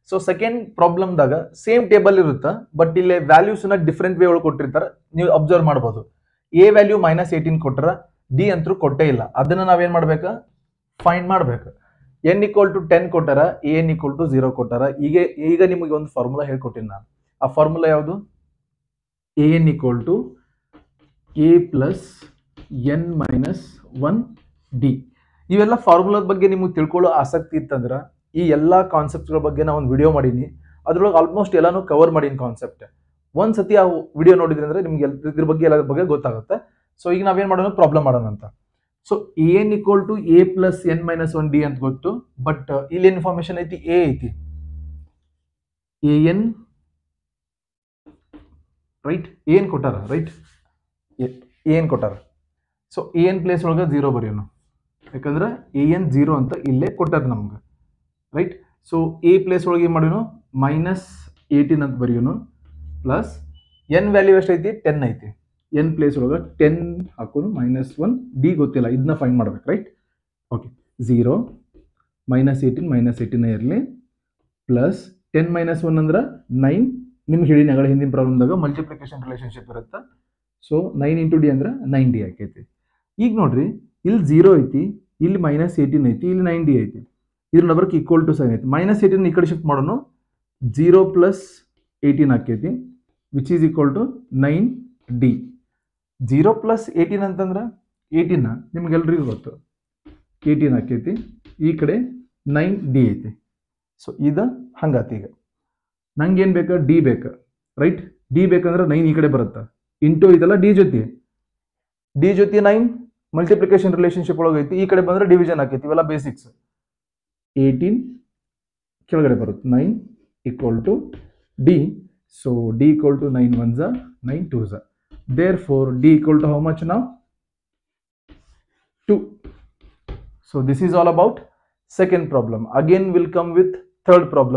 so second ಪ್ರಾಬ್ಲಮ್ದಾಗ same table ಇರುತ್ತೆ but ಇಲ್ಲಿ ವ್ಯಾಲ್ಯೂಸ್ನ ಡಿಫ್ರೆಂಟ್ ವೇ ಒಳಗೆ ಕೊಟ್ಟಿರ್ತಾರೆ ನೀವು ಅಬ್ಸರ್ವ್ ಮಾಡ್ಬೋದು ಎ ವ್ಯಾಲ್ಯೂ ಮೈನಸ್ ಏಯ್ಟೀನ್ ಕೊಟ್ಟರ ಡಿ ಅಂತೂ ಕೊಟ್ಟೇ ಇಲ್ಲ ಅದನ್ನ ನಾವೇನ್ ಮಾಡ್ಬೇಕು ಫೈಂಡ್ ಮಾಡ್ಬೇಕು ಎನ್ ಈಕ್ವಲ್ ಟು ಟೆನ್ ಕೊಟ್ಟಾರ A N equal to zero ಕೊಟ್ಟಾರ ಈಗ ಈಗ ನಿಮಗೆ ಒಂದು ಫಾರ್ಮುಲಾ ಹೇಳ್ಕೊಟ್ಟಿನಿ ನಾನು ಆ ಫಾರ್ಮುಲಾ ಯಾವುದು A N equal to A plus N minus one D ಇವೆಲ್ಲ ಫಾರ್ಮುಲಾದ ಬಗ್ಗೆ ನಿಮಗೆ ತಿಳ್ಕೊಳ್ಳೋ ಆಸಕ್ತಿ ಇತ್ತಂದ್ರೆ ಈ ಎಲ್ಲ ಕಾನ್ಸೆಪ್ಟ್ಗಳ ಬಗ್ಗೆ ನಾನು ಒಂದು ವಿಡಿಯೋ ಮಾಡೀನಿ ಅದ್ರೊಳಗೆ ಆಲ್ಮೋಸ್ಟ್ ಎಲ್ಲಾನು ಕವರ್ ಮಾಡೀನಿ ಕಾನ್ಸೆಪ್ಟ್ ಒಂದ್ ಸತಿ ಆ ವಿಡಿಯೋ ನೋಡಿದ್ರಿ ಅಂದ್ರೆ ನಿಮ್ಗೆ ಎಲ್- ಇದ್ರ ಬಗ್ಗೆ ಎಲ್ಲ ಬಗ್ಗೆ ಗೊತ್ತಾಗುತ್ತೆ ಸೊ ಈಗ ನಾವೇನ್ ಮಾಡೋಣ ಪ್ರಾಬ್ಲಮ್ ಮಾಡೋಣ ಅಂತ so N equal to A plus N minus one D ಅಂತ ಗೊತ್ತು ಬಟ್ ಇಲ್ಲಿ ಇನ್ಫಾರ್ಮೇಶನ್ ಐತಿ ಎ ಐತಿ ಎ ಎನ್ ರೈಟ್ ಏನ್ ಕೊಟ್ಟಾರ ರೈಟ್ ಏನ್ ಕೊಟ್ಟಾರ ಸೊ ಎ ಎನ್ ಪ್ಲೇಸ್ ಒಳಗೆ ಜೀರೋ ಬರೆಯೋಣ ಯಾಕಂದ್ರೆ ಎ ಎನ್ ಜೀರೋ ಅಂತ ಇಲ್ಲೇ ಕೊಟ್ಟಾರ ನಮ್ಗೆ ರೈಟ್ ಸೊ ಎ ಪ್ಲೇಸ್ ಒಳಗೆ ಏನು ಮಾಡೋನು ಮೈನಸ್ ಏಯ್ಟೀನ್ ಅಂತ ಬರೆಯೋನು ಪ್ಲಸ್ ಎನ್ ವ್ಯಾಲ್ಯೂ ಎಷ್ಟು ಐತಿ ಟೆನ್ ಐತಿ ಎನ್ ಪ್ಲೇಸ್ ಒಳಗೆ ಟೆನ್ ಹಾಕೋನು ಮೈನಸ್ ಒನ್ ಡಿ ಗೊತ್ತಿಲ್ಲ ಇದನ್ನ ಫೈಂಡ್ ಮಾಡ್ಬೇಕು right okay zero minus eighteen minus eighteen ಇರಲಿ ಪ್ಲಸ್ ಟೆನ್ ಮೈನಸ್ ಒನ್ ಅಂದ್ರೆ ನೈನ್ ನಿಮ್ಗೆ ಹೇಳಿ ನಗಳ ಹಿಂದಿನ ಪ್ರಾಬ್ಲಮ್ದಾಗ ಮಲ್ಟಿಪ್ಲಿಕೇಶನ್ ರಿಲೇಶನ್ಶಿಪ್ ಇರುತ್ತೆ ಸೊ ನೈನ್ ಇಂಟು ಡಿ ಅಂದ್ರೆ ನೈನ್ ಡಿ ಆಕೈತಿ ಈಗ ನೋಡ್ರಿ ಇಲ್ಲಿ ಝೀರೋ ಐತಿ ಇಲ್ಲಿ ಮೈನಸ್ ಏಯ್ಟೀನ್ ಐತಿ ಇಲ್ಲಿ ನೈನ್ ಡಿ ಐತಿ ಇದ್ರ ನಬರ್ಕ್ ಈಕ್ವಲ್ ಟು ಸೈನ್ ಐತಿ ಮೈನಸ್ ಏಯ್ಟೀನ್ ಈ ಕಡೆ ಶಿಫ್ಟ್ ಮಾಡೋನು ಜೀರೋ ಪ್ಲಸ್ ಏಯ್ಟೀನ್ ಆಕೈತಿ which is equal to nine D zero plus eighteen ಅಂತಂದ್ರೆ ಏಯ್ಟೀನ ನಿಮ್ಗೆಲ್ರಿಗೂ ಗೊತ್ತು ಏಯ್ಟೀನ್ ಆಕೈತಿ ಈ ಕಡೆ ನೈನ್ ಡಿ ಐತಿ ಸೊ ಇದು ಹಂಗಾತಿ ಈಗ ನಂಗೆ ಏನು ಬೇಕು ಡಿ ಬೇಕು ರೈಟ್ ಡಿ ಬೇಕಂದ್ರೆ ನೈನ್ ಈ ಕಡೆ ಬರುತ್ತೆ ಇಂಟು ಇದೆಲ್ಲ ಡಿ ಜೊತೆ ಡಿ ಜೊತೆ ನೈನ್ ಮಲ್ಟಿಪ್ಲಿಕೇಶನ್ ರಿಲೇಶನ್ಶಿಪ್ ಒಳಗೆ ಐತಿ ಈ ಕಡೆ ಬಂದ್ರೆ ಡಿವಿಷನ್ ಆಕೈತಿ ಇವೆಲ್ಲ ಬೇಸಿಕ್ಸ್ ಏಯ್ಟೀನ್ ಕೆಳಗಡೆ ಬರುತ್ತೆ nine equal to D so D equal to nine one ಝ ನೈನ್ ಟೂ ಝ there four D equal to how much ನಾವು to so this is all about second problem again will come with third problem